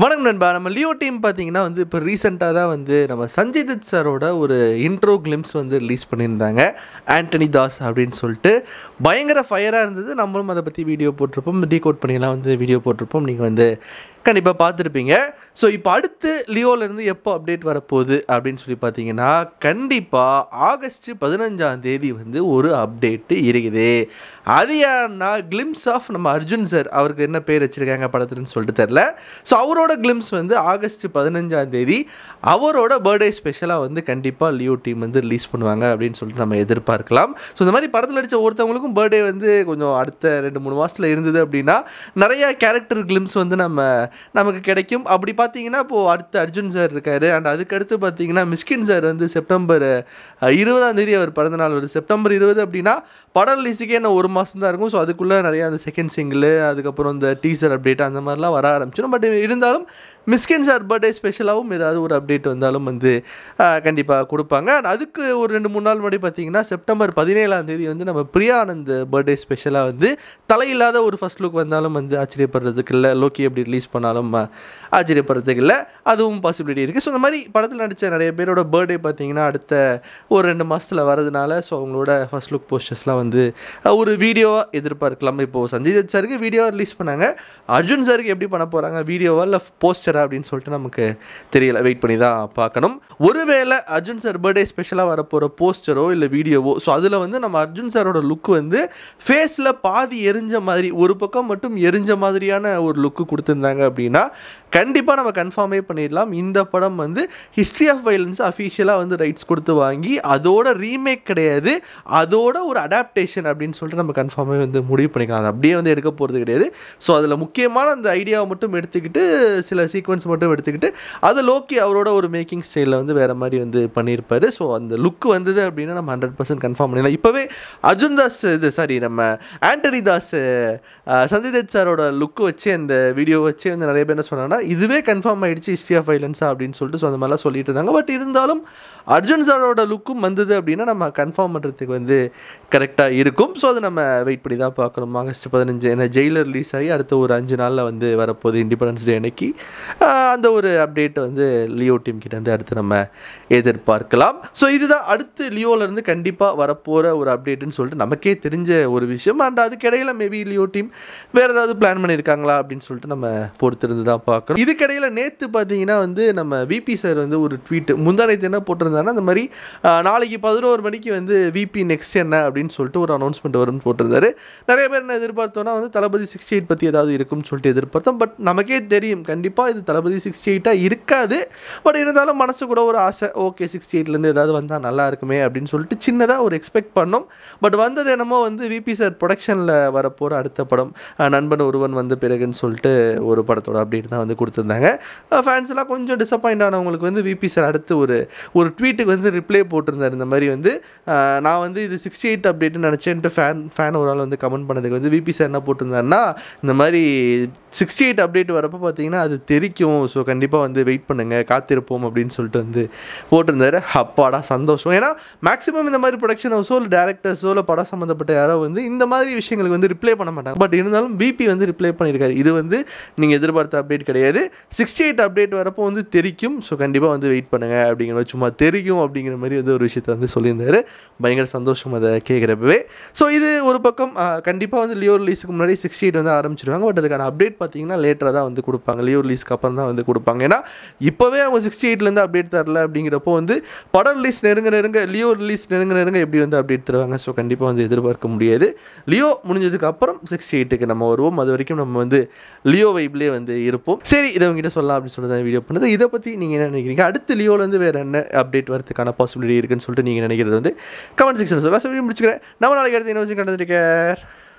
வணக்கம் நண்பா நம்ம லியோ டீம் பார்த்தீங்கன்னா வந்து இப்போ ரீசெண்டாக தான் வந்து நம்ம சஞ்சய் தத் சாரோட ஒரு இன்ட்ரோ கிளிம்ஸ் வந்து ரிலீஸ் பண்ணியிருந்தாங்க ஆண்டனி தாஸ் அப்படின்னு சொல்லிட்டு பயங்கர ஃபயராக இருந்தது நம்மளும் அதை பற்றி வீடியோ போட்டிருப்போம் டீகோட் பண்ணிலாம் வந்து வீடியோ போட்டிருப்போம் நீங்கள் வந்து கண்டிப்பாக பார்த்துருப்பீங்க ஸோ இப்போ அடுத்து லியோலேருந்து எப்போ அப்டேட் வரப்போகுது அப்படின்னு சொல்லி பார்த்தீங்கன்னா கண்டிப்பாக ஆகஸ்ட் பதினஞ்சாம் தேதி வந்து ஒரு அப்டேட்டு இருக்குது அது யாருன்னா கிளிம்ஸ் ஆஃப் நம்ம அர்ஜுன் சார் அவருக்கு என்ன பேர் வச்சுருக்காங்க படத்துலன்னு சொல்லிட்டு தெரில ஸோ அவரோட கிளிம்ஸ் வந்து ஆகஸ்ட் பதினஞ்சாம் தேதி அவரோட பர்த்டே ஸ்பெஷலாக வந்து கண்டிப்பாக லியோ டீம் வந்து ரிலீஸ் பண்ணுவாங்க அப்படின்னு சொல்லிட்டு நம்ம எதிர்பார்க்கலாம் ஸோ இந்த மாதிரி படத்தில் நடித்த ஒருத்தவங்களுக்கும் பர்த்டே வந்து கொஞ்சம் அடுத்த ரெண்டு மூணு மாதத்தில் இருந்தது அப்படின்னா நிறைய கேரக்டர் கிளிம்ஸ் வந்து நம்ம நமக்கு கிடைக்கும் அப்படி பார்த்தீங்கன்னா இப்போது அடுத்து அர்ஜுன் சார் இருக்கார் அண்ட் அதுக்கடுத்து பார்த்தீங்கன்னா மிஸ்கின் சார் வந்து செப்டம்பர் அஹ், இருபதாம் தேதி அவர் பிறந்த நாள் வருது செப்டம்பர் இருபது அப்படின்னா படம் ரிலீஸுக்கே என்ன ஒரு மாதம் தான் இருக்கும் ஸோ அதுக்குள்ளே நிறையா அந்த செகண்ட் சிங்கிள் அதுக்கப்புறம் இந்த டீசர் அப்டேட் அந்த மாதிரிலாம் வர ஆரம்பிச்சிடும் பட் இருந்தாலும் மிஸ்கின் சார் பர்த்டே ஸ்பெஷலாகவும் ஏதாவது ஒரு அப்டேட் வந்தாலும் வந்து கண்டிப்பாக கொடுப்பாங்க And அதுக்கு ஒரு ரெண்டு மூணு நாள் முன்னாடி பார்த்தீங்கன்னா செப்டம்பர் பதினேழாம் தேதி வந்து நம்ம பிரியா ஆனந்த் பர்த்டே ஸ்பெஷலாக வந்து தலையில்லாத ஒரு ஃபர்ஸ்ட் லுக் வந்தாலும் வந்து ஆச்சரியப்படுறதுக்கு இல்லை லோக்கி எப்படி ரிலீஸ் பண்ணாலும் அஹ், ஆச்சரியப்படுறதுக்கு இல்லை அதுவும் பாசிபிலிட்டி இருக்குது ஸோ இந்த மாதிரி படத்தில் நடித்த நிறைய பேரோட பர்த்டே பார்த்தீங்கன்னா அடுத்த ஒரு ரெண்டு மாதத்தில் வரதுனால ஸோ அவங்களோட ஃபர்ஸ்ட் லுக் போஸ்டர்ஸ்லாம் வந்து அஹ், ஒரு வீடியோவாக எதிர்பார்க்கலாம் இப்போது சஞ்சய் தத் சாருக்கு வீடியோ ரிலீஸ் பண்ணாங்க அர்ஜுன் சாருக்கு எப்படி பண்ண போகிறாங்க வீடியோவா இல்லை போஸ்டரா அப்படின்னு சொல்லிட்டு நமக்கு தெரியல வெயிட் பண்ணி தான் பார்க்கணும் ஒருவேளை அர்ஜுன் சார் பர்த்டே ஸ்பெஷலாக வரப்போகிற போஸ்டரோ இல்லை வீடியோவோ ஸோ அதில் வந்து நம்ம அர்ஜுன் சாரோட லுக் வந்து ஃபேஸில் பாதி எரிஞ்ச மாதிரி ஒரு பக்கம் மட்டும் எரிஞ்ச மாதிரியான ஒரு லுக்கு கொடுத்துருந்தாங்க அப்படின்னா கண்டிப்பாக நம்ம கன்ஃபார்மே பண்ணிடலாம் இந்த படம் வந்து ஹிஸ்ட்ரி ஆஃப் வைலன்ஸ் அஃபிஷியலாக வந்து ரைட்ஸ் கொடுத்து வாங்கி அதோட ரீமேக் கிடையாது அதோட ஒரு அடாப்டேஷன் அப்படின்னு சொல்லிட்டு நம்ம கன்ஃபார்மே வந்து முடிவு பண்ணிக்கலாம் அது அப்படியே வந்து எடுக்க போகிறது கிடையாது ஸோ அதில் முக்கியமான அந்த ஐடியாவை மட்டும் எடுத்துக்கிட்டு சில சீக்வன்ஸ் மட்டும் எடுத்துக்கிட்டு அதை லோக்கி அவரோட ஒரு மேக்கிங் ஸ்டைலில் வந்து வேறு மாதிரி வந்து பண்ணியிருப்பாரு ஸோ அந்த லுக் வந்தது அப்படின்னா நம்ம ஹண்ட்ரட் பர்சன்ட் கன்ஃபார்ம் பண்ணிடலாம் இப்போவே அர்ஜுன் தாஸ் இது சாரி நம்ம ஆண்டனி தாஸ் அஹ், சஞ்சய் தத் சாரோட லுக் வச்சு அந்த வீடியோ வச்சு வந்து நிறைய பேர் என்ன சொன்னாங்கன்னா இதுவே கன்ஃபார்ம் ஆயிடுச்சு ஹிஸ்ட்ரி ஆஃப் வைலன்ஸா அப்படின்னு சொல்லிட்டு ஸோ அந்த மாதிரிலாம் சொல்லிட்டு இருந்தாங்க பட் இருந்தாலும் அர்ஜுன் சாரோட லுக்கும் வந்தது அப்படின்னா நம்ம கன்ஃபார்ம் பண்ணுறதுக்கு வந்து கரெக்டாக இருக்கும் ஸோ அதை நம்ம வெயிட் பண்ணி தான் பார்க்கணும் ஆகஸ்ட் பதினஞ்சு ஏன்னா ஜெயிலர் ரிலீஸ் ஆகி அடுத்த ஒரு அஞ்சு நாளில் வந்து வரப்போகுது இண்டிபெண்டன்ஸ் டே அன்னைக்கு ஆஹ், அந்த ஒரு அப்டேட்டை வந்து லியோ டீம் கிட்ட இருந்து அடுத்து நம்ம எதிர்பார்க்கலாம் ஸோ இதுதான் அடுத்து லியோலேருந்து கண்டிப்பாக வரப்போகிற ஒரு அப்டேட்டுன்னு சொல்லிட்டு நமக்கே தெரிஞ்ச ஒரு விஷயம் அண்ட் அதுக்கிடையில் மேபி லியோ டீம் வேறு ஏதாவது பிளான் பண்ணியிருக்காங்களா அப்படின்னு சொல்லிட்டு நம்ம பொறுத்திருந்து தான் பார்க்கணும் இதுக்கிடையில் நேற்று பார்த்தீங்கன்னா வந்து நம்ம விபி சார் வந்து ஒரு ட்வீட் முந்தானத்து என்ன போட்டிருந்தாருன்னா இந்த மாதிரி ஆஹ், நாளைக்கு பதினோரு மணிக்கு வந்து விபி நெக்ஸ்ட் என்ன அப்படின்னு சொல்லிட்டு ஒரு அனௌன்ஸ்மெண்ட் வரும்னு போட்டிருந்தாரு நிறைய பேர் என்ன எதிர்பார்த்தோன்னா வந்து தளபதி சிக்ஸ்டி எயிட் பற்றி ஏதாவது இருக்கும்னு சொல்லிட்டு எதிர்பார்த்தோம் பட் நமக்கே தெரியும் கண்டிப்பாக இது தளபதி சிக்ஸ்டி எயிட்டாக இருக்காது பட் இருந்தாலும் மனசு கூட ஒரு ஆசை ஓகே சிக்ஸ்டி எயிட்லேருந்து ஏதாவது வந்தால் நல்லா இருக்குமே அப்படின்னு சொல்லிட்டு சின்னதாக ஒரு எக்ஸ்பெக்ட் பண்ணோம் பட் வந்தது என்னமோ வந்து விபி சார் ப்ரொடக்ஷனில் வரப்போகிற அடுத்த படம் அஹ், நண்பன் ஒருவன் வந்த பிறகுன்னு சொல்லிட்டு ஒரு படத்தோட அப்டேட் தான் வந்து கொடுத்துருந்தாங்க ஃபேன்ஸ் எல்லாம் கொஞ்சம் டிசப்பாயிண்ட் ஆனவங்களுக்கு வந்து விபி சார் அடுத்து ஒரு ஒரு ட்வீட்டுக்கு வந்து ரிப்ளை போட்டிருந்தார் இந்த மாதிரி வந்து அஹ், நான் வந்து இது சிக்ஸ்டி எயிட் அப்டேட்னு நினச்சேன்ட்டு ஃபேன் ஃபேன் ஒரு ஆள் வந்து கமெண்ட் பண்ணதுக்கு வந்து விபி சார் என்ன போட்டிருந்தாருன்னா இந்த மாதிரி சிக்ஸ்டி எயிட் அப்டேட் வரப்போ பார்த்தீங்கன்னா அது தெரிக்கும் ஸோ கண்டிப்பாக வந்து வெயிட் பண்ணுங்கள் காத்திருப்போம் அப்படின்னு சொல்லிட்டு வந்து போட்டிருந்தாரு அப்பாடா சந்தோஷம் ஏன்னா மேக்ஸிமம் இந்த மாதிரி ப்ரொடக்ஷன் ஹவுஸோ இல்லை டேரக்டர்ஸோ இல்லை படம் சம்மந்தப்பட்ட யாரோ வந்து இந்த மாதிரி விஷயங்களுக்கு வந்து ரிப்ளை பண்ண மாட்டாங்க பட் இருந்தாலும் பிபி வந்து ரிப்ளை பண்ணியிருக்காரு இது வந்து நீங்கள் எதிர்பார்த்த அப்டேட் கிடையாது சிக்ஸ்டி எயிட் அப்டேட் வரப்போ வந்து தெரிக்கும் ஸோ கண்டிப்பாக வந்து வெயிட் பண்ணுங்கள் அப்படிங்கிற மாதிரி சும்மா தெரியும் அப்படிங்கிற மாதிரி வந்து ஒரு விஷயத்தை வந்து சொல்லியிருந்தாரு பயங்கர சந்தோஷம் அதை கேட்குறப்பவே ஸோ இது ஒரு பக்கம் கண்டிப்பாக வந்து லியோ ரிலீஸுக்கு முன்னாடி சிக்ஸ்டி எயிட் வந்து ஆரம்பிச்சிருவாங்க பட் அதுக்கான அப்டேட் பார்த்தீங்கன்னா லேட்டராக தான் வந்து கொடுப்பாங்க லியோ ரிலீஸ்க்கு அப்புறம் தான் வந்து கொடுப்பாங்க ஏன்னா இப்போவே அவங்க சிக்ஸ்டி எயிட்லேருந்து அப்டேட் தரல அப்படிங்கிறப்போ வந்து படம் ரிலீஸ் நெருங்க நெருங்க லியோ ரிலீஸ் நெருங்க நெருங்க எப்படி வந்து அப்டேட் தருவாங்க ஸோ கண்டிப்பாக வந்து எதிர்பார்க்க முடியாது லியோ முடிஞ்சதுக்கு அப்புறம் சிக்ஸ்டி எயிட்டுக்கு நம்ம வருவோம் அது வரைக்கும் நம்ம வந்து லியோ வைப்லேயே வந்து இருப்போம் சரி இதை உங்ககிட்ட சொல்லலாம் அப்படின்னு சொல்லிட்டு தான் வீடியோ பண்ணது இதை பற்றி நீங்கள் என்ன நினைக்கிறீங்க அடுத்து லியோலேருந்து வேறு என்ன அப்டேட் வரதுக்கான பாசிபிலிட்டி இருக்குன்னு சொல்லிட்டு நீங்கள் நினைக்கிறது வந்து கமெண்ட் செக்ஷன் சொல்லுங்கள் சொல்லி முடிச்சுக்கிறேன் நம்ம நாளைக்கு அடுத்து என்ன விஷயம் கண்டுருக்கேன்